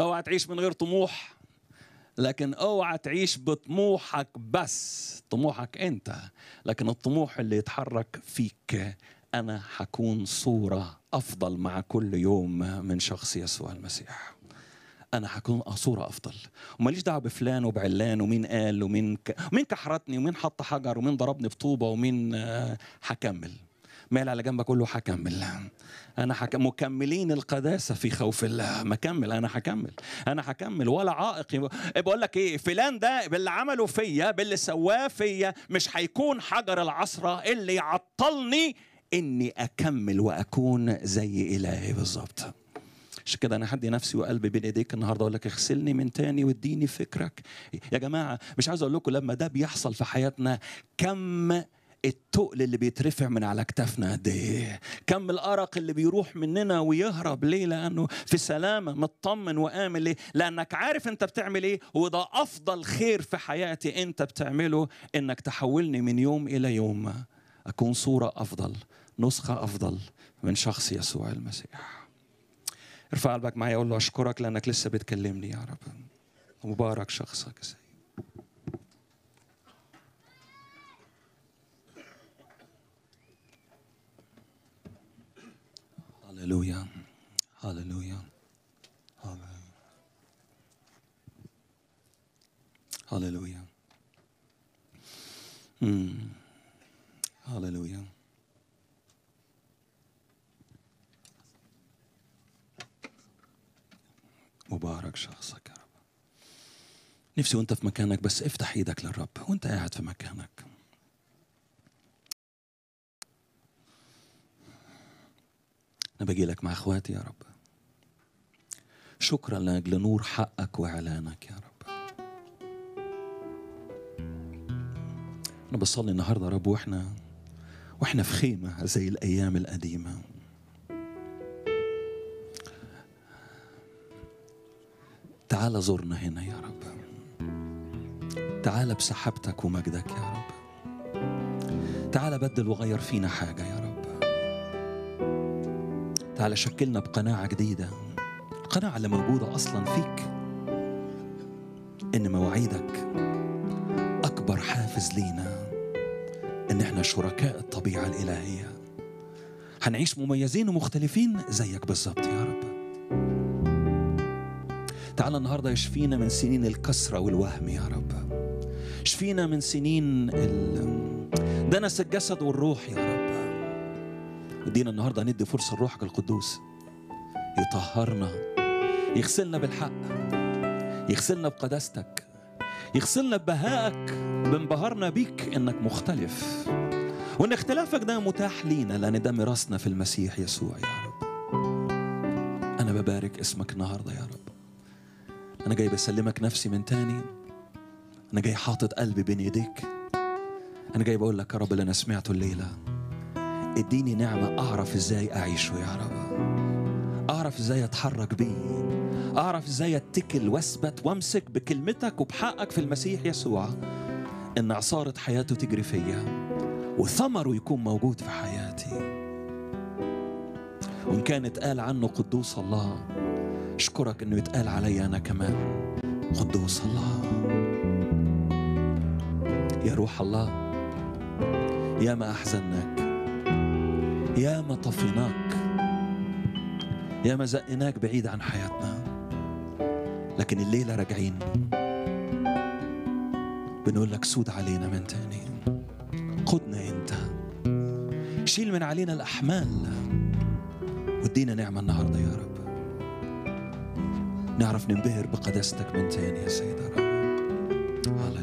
اوعى تعيش من غير طموح لكن اوعى تعيش بطموحك بس طموحك انت لكن الطموح اللي يتحرك فيك انا حكون صوره افضل مع كل يوم من شخص يسوع المسيح انا حكون صوره افضل وماليش دعوه بفلان وبعلان ومين قال ومين ك... ومين كحرتني ومين حط حجر ومين ضربني بطوبه ومين آه، هكمل مال على جنبك كله هكمل انا حك... مكملين القداسه في خوف الله مكمل انا هكمل انا هكمل ولا عائق يب- بقول لك ايه فلان ده باللي عمله فيا باللي سواه فيا مش هيكون حجر العصره اللي يعطلني اني اكمل واكون زي الهي بالظبط عشان كده انا هدي نفسي وقلبي بين ايديك النهارده اقول لك اغسلني من تاني واديني فكرك يا جماعه مش عايز اقول لكم لما ده بيحصل في حياتنا كم التقل اللي بيترفع من على كتافنا قد ايه كم الارق اللي بيروح مننا ويهرب ليه لانه في سلامه مطمن وامن ليه لانك عارف انت بتعمل ايه وده افضل خير في حياتي انت بتعمله انك تحولني من يوم الى يوم اكون صوره افضل نسخه افضل من شخص يسوع المسيح ارفع قلبك معايا اقول له اشكرك لانك لسه بتكلمني يا رب مبارك شخصك يا سيد هللويا هللويا هللويا هللويا أمم. هللويا مبارك شخصك يا رب نفسي وانت في مكانك بس افتح ايدك للرب وانت قاعد في مكانك انا باجي لك مع اخواتي يا رب شكرا لاجل نور حقك واعلانك يا رب انا بصلي النهارده يا رب واحنا واحنا في خيمه زي الايام القديمه تعال زورنا هنا يا رب تعال بسحابتك ومجدك يا رب تعال بدل وغير فينا حاجة يا رب تعال شكلنا بقناعة جديدة القناعة اللي موجودة أصلا فيك إن مواعيدك أكبر حافز لينا إن إحنا شركاء الطبيعة الإلهية هنعيش مميزين ومختلفين زيك بالظبط يا رب تعال النهارده يشفينا من سنين الكسرة والوهم يا رب شفينا من سنين ال- دنس الجسد والروح يا رب ودينا النهارده ندي فرصة لروحك القدوس يطهرنا يغسلنا بالحق يغسلنا بقداستك يغسلنا ببهائك بانبهارنا بيك انك مختلف وان اختلافك ده متاح لينا لان ده ميراثنا في المسيح يسوع يا رب انا ببارك اسمك النهارده يا رب أنا جاي بسلمك نفسي من تاني أنا جاي حاطط قلبي بين إيديك أنا جاي بقول لك يا رب اللي أنا سمعته الليلة اديني نعمة أعرف إزاي أعيشه يا رب أعرف إزاي أتحرك بيه أعرف إزاي أتكل وأثبت وأمسك بكلمتك وبحقك في المسيح يسوع إن عصارة حياته تجري فيا وثمره يكون موجود في حياتي وإن كان اتقال عنه قدوس الله اشكرك انه يتقال علي انا كمان قدوس الله يا روح الله يا ما احزناك يا ما طفيناك يا ما زقناك بعيد عن حياتنا لكن الليله راجعين بنقول لك سود علينا من تاني قدنا انت شيل من علينا الاحمال وادينا نعمه النهارده يا رب نعرف ننبهر بقداستك من تاني يا سيد يا رب هللويا